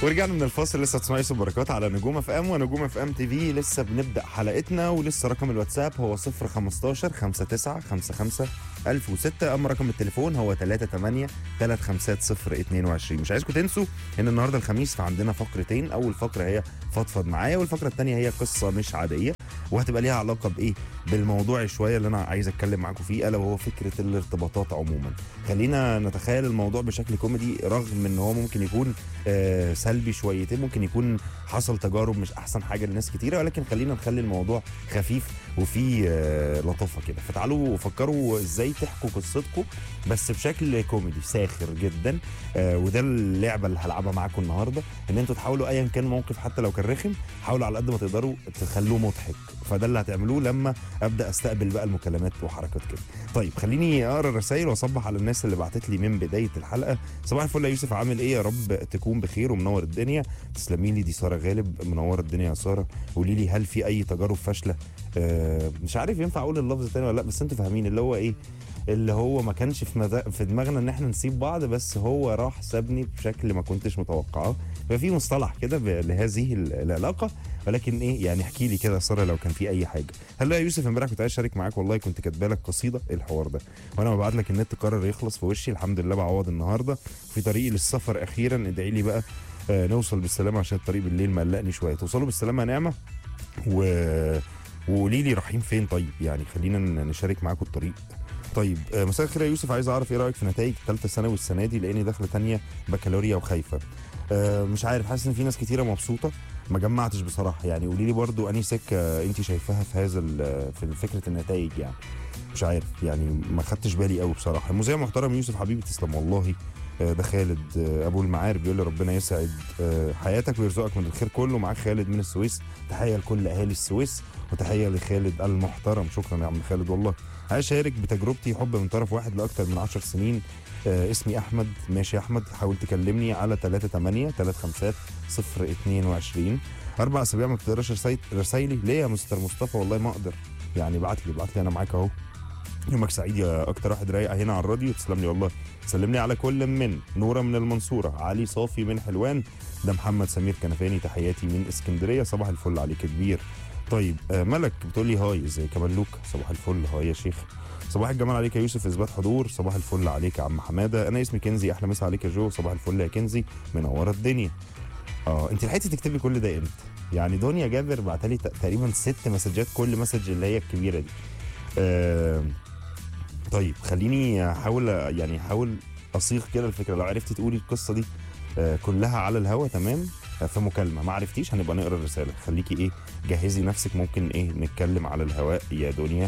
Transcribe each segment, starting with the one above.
ورجعنا من الفاصل لسه تسمعي يوسف بركات على نجوم اف ام ونجوم اف ام تي في لسه بنبدا حلقتنا ولسه رقم الواتساب هو 015 59 55 1006 اما رقم التليفون هو 38 350 22 مش عايزكم تنسوا ان النهارده الخميس فعندنا فقرتين اول فقره هي فضفض معايا والفقره الثانيه هي قصه مش عاديه وهتبقى ليها علاقه بايه بالموضوع شويه اللي انا عايز اتكلم معاكم فيه الا وهو فكره الارتباطات عموما خلينا نتخيل الموضوع بشكل كوميدي رغم ان هو ممكن يكون آه سلبي شويتين ممكن يكون حصل تجارب مش احسن حاجه لناس كتيره ولكن خلينا نخلي الموضوع خفيف وفيه آه لطافه كده فتعالوا فكروا ازاي تحكوا قصتكم بس بشكل كوميدي ساخر جدا آه وده اللعبه اللي هلعبها معاكم النهارده ان انتوا تحاولوا ايا كان موقف حتى لو كان رخم حاولوا على قد ما تقدروا تخلوه مضحك فده اللي هتعملوه لما ابدا استقبل بقى المكالمات وحركات كده طيب خليني اقرا الرسائل واصبح على الناس اللي بعتت لي من بدايه الحلقه صباح الفل يا يوسف عامل ايه يا رب تكون بخير ومنور الدنيا تسلمي لي دي ساره غالب منوره الدنيا يا ساره قولي لي هل في اي تجارب فاشله آه مش عارف ينفع اقول اللفظ تاني ولا لا بس انتوا فاهمين اللي هو ايه اللي هو ما كانش في مذا... في دماغنا ان احنا نسيب بعض بس هو راح سابني بشكل ما كنتش متوقعه ففي مصطلح كده ب... لهذه ال- العلاقه ولكن ايه يعني احكي لي كده يا ساره لو كان في اي حاجه هلا يا يوسف امبارح كنت عايز اشارك معاك والله كنت كاتبه لك قصيده إيه الحوار ده وانا ببعت لك النت قرر يخلص في وشي الحمد لله بعوض النهارده في طريقي للسفر اخيرا ادعي لي بقى آه نوصل بالسلامه عشان الطريق بالليل مقلقني شويه توصلوا بالسلامه يا نعمه و وقولي لي رايحين فين طيب يعني خلينا ن- نشارك معاكم الطريق طيب آه، مساء الخير يا يوسف عايز اعرف ايه رايك في نتائج ثالثه ثانوي السنه دي لاني داخله تانية بكالوريا وخايفه آه، مش عارف حاسس ان في ناس كتيره مبسوطه ما جمعتش بصراحه يعني قولي لي برضو انهي سكه انت شايفاها في هذا ال- في فكره النتائج يعني مش عارف يعني ما خدتش بالي قوي بصراحه مذيع محترم يوسف حبيبي تسلم والله آه، ده خالد آه، ابو المعارف بيقول لي ربنا يسعد آه، حياتك ويرزقك من الخير كله معاك خالد من السويس تحيه لكل اهالي السويس وتحيه لخالد المحترم شكرا يا عم خالد والله عايز اشارك بتجربتي حب من طرف واحد لاكثر من 10 سنين آه اسمي احمد ماشي يا احمد حاول تكلمني على 38 35 022 اربع اسابيع ما بتقراش رسايل- رسايلي ليه يا مستر مصطفى والله ما اقدر يعني ابعت لي ابعت لي انا معاك اهو يومك سعيد يا اكتر واحد رايق هنا على الراديو تسلم لي والله سلم لي على كل من نوره من المنصوره علي صافي من حلوان ده محمد سمير كنفاني تحياتي من اسكندريه صباح الفل عليك كبير طيب آه ملك بتقول لي هاي ازيك يا ملوك صباح الفل هاي يا شيخ صباح الجمال عليك يا يوسف اثبات حضور صباح الفل عليك يا عم حماده انا اسمي كنزي احلى مسا عليك يا جو صباح الفل يا كنزي منوره الدنيا اه انت لحقتي تكتبي كل ده امتى يعني دنيا جابر بعتلي ت- تقريبا ست مسجات كل مسج اللي هي الكبيره دي آه طيب خليني احاول يعني احاول اصيغ كده الفكره لو عرفتي تقولي القصه دي آه كلها على الهوا تمام آه، في مكالمه ما عرفتيش هنبقى نقرا الرساله خليكي ايه جهزي نفسك ممكن ايه نتكلم على الهواء يا دنيا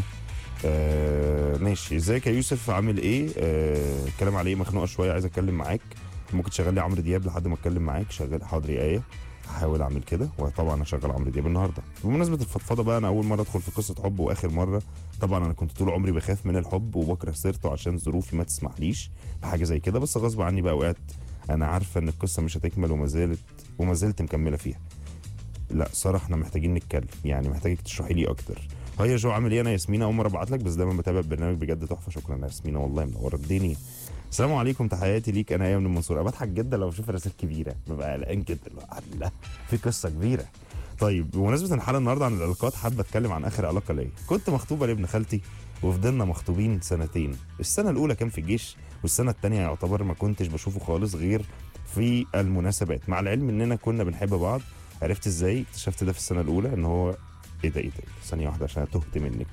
آه ماشي ازيك يا يوسف عامل ايه آه الكلام عليه مخنوقه شويه عايز اتكلم معاك ممكن تشغل لي عمرو دياب لحد ما اتكلم معاك شغال حاضر يا ايه هحاول اعمل كده وطبعا هشغل عمرو دياب النهارده بمناسبه الفضفضه بقى انا اول مره ادخل في قصه حب واخر مره طبعا انا كنت طول عمري بخاف من الحب وبكره سيرته عشان ظروفي ما تسمحليش بحاجه زي كده بس غصب عني بقى وقعت انا عارفه ان القصه مش هتكمل وما زالت وما زلت مكمله فيها لا ساره احنا محتاجين نتكلم يعني محتاجك تشرحي لي اكتر هاي يا جو عامل ايه انا ياسمينه اول مره ابعت لك بس دايما بتابع البرنامج بجد تحفه شكرا يا ياسمينه والله منوره الدنيا السلام عليكم تحياتي ليك انا ايه من المنصوره بضحك جدا لو بشوف رسائل كبيره ببقى قلقان جدا لا لا في قصه كبيره طيب بمناسبه الحلقه النهارده عن العلاقات حابه اتكلم عن اخر علاقه ليا كنت مخطوبه لابن خالتي وفضلنا مخطوبين سنتين السنه الاولى كان في الجيش والسنه الثانيه يعتبر ما كنتش بشوفه خالص غير في المناسبات مع العلم اننا كنا بنحب بعض عرفت ازاي اكتشفت ده في السنه الاولى ان هو ايه ده ايه ده ثانيه واحده عشان تهت منك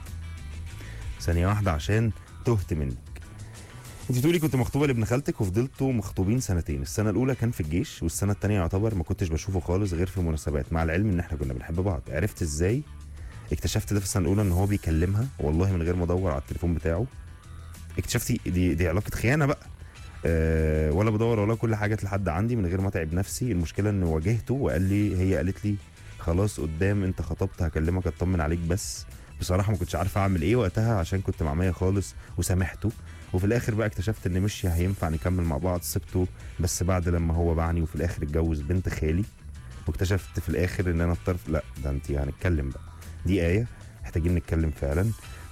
ثانيه واحده عشان تهت منك انت تقولي كنت مخطوبه لابن خالتك وفضلتوا مخطوبين سنتين السنه الاولى كان في الجيش والسنه الثانيه يعتبر ما كنتش بشوفه خالص غير في مناسبات مع العلم ان احنا كنا بنحب بعض عرفت ازاي اكتشفت ده في السنه الاولى ان هو بيكلمها والله من غير ما ادور على التليفون بتاعه اكتشفتي دي دي علاقه خيانه بقى أه ولا بدور ولا كل حاجه لحد عندي من غير ما اتعب نفسي المشكله ان واجهته وقال لي هي قالت لي خلاص قدام انت خطبت هكلمك اطمن عليك بس بصراحه ما كنتش عارفه اعمل ايه وقتها عشان كنت مع مية خالص وسامحته وفي الاخر بقى اكتشفت ان مش هينفع نكمل مع بعض سبته بس بعد لما هو باعني وفي الاخر اتجوز بنت خالي واكتشفت في الاخر ان انا الطرف لا ده انت هنتكلم بقى دي ايه محتاجين نتكلم فعلا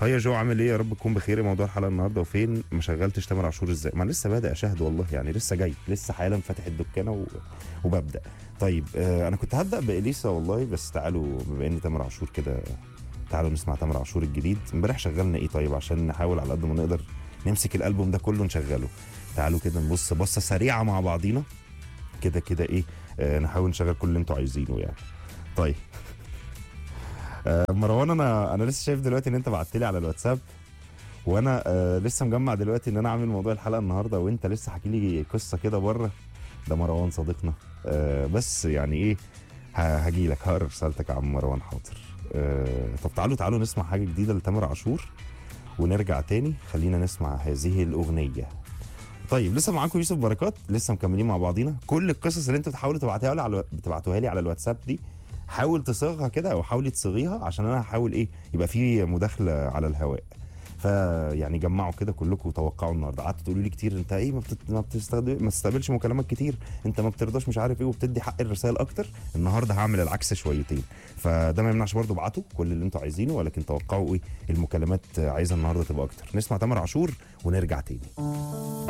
هيا جو عامل ايه يا رب تكون بخير إيه موضوع الحلقه النهارده وفين ما شغلتش تامر عاشور ازاي ما أنا لسه بادئ اشاهد والله يعني لسه جاي لسه حالا فاتح الدكانه و... وببدا طيب آه انا كنت هبدا باليسا والله بس تعالوا بما ان تامر عاشور كده تعالوا نسمع تامر عاشور الجديد امبارح شغلنا ايه طيب عشان نحاول على قد ما نقدر نمسك الالبوم ده كله نشغله تعالوا كده نبص بصه سريعه مع بعضينا كده كده ايه آه نحاول نشغل كل اللي انتوا عايزينه يعني طيب آه مروان انا انا لسه شايف دلوقتي ان انت بعت لي على الواتساب وانا آه لسه مجمع دلوقتي ان انا عامل موضوع الحلقه النهارده وانت لسه حكي لي قصه كده بره ده مروان صديقنا آه بس يعني ايه هاجي لك هقرا رسالتك يا عم مروان حاضر آه طب تعالوا تعالوا نسمع حاجه جديده لتامر عاشور ونرجع تاني خلينا نسمع هذه الاغنيه طيب لسه معاكم يوسف بركات لسه مكملين مع بعضينا كل القصص اللي انتوا بتحاولوا تبعتوها لي على بتبعتوها لي على الواتساب دي حاول تصيغها كده او حاولي تصيغيها عشان انا هحاول ايه يبقى في مداخله على الهواء فيعني جمعوا كده كلكم وتوقعوا النهارده قعدتوا تقولوا لي كتير انت ايه ما بتت... ما بتستخدم ما تستقبلش مكالمات كتير انت ما بترضاش مش عارف ايه وبتدي حق الرسائل اكتر النهارده هعمل العكس شويتين فده ما يمنعش برضو ابعتوا كل اللي انتوا عايزينه ولكن توقعوا ايه المكالمات عايزه النهارده تبقى اكتر نسمع تامر عاشور ونرجع تاني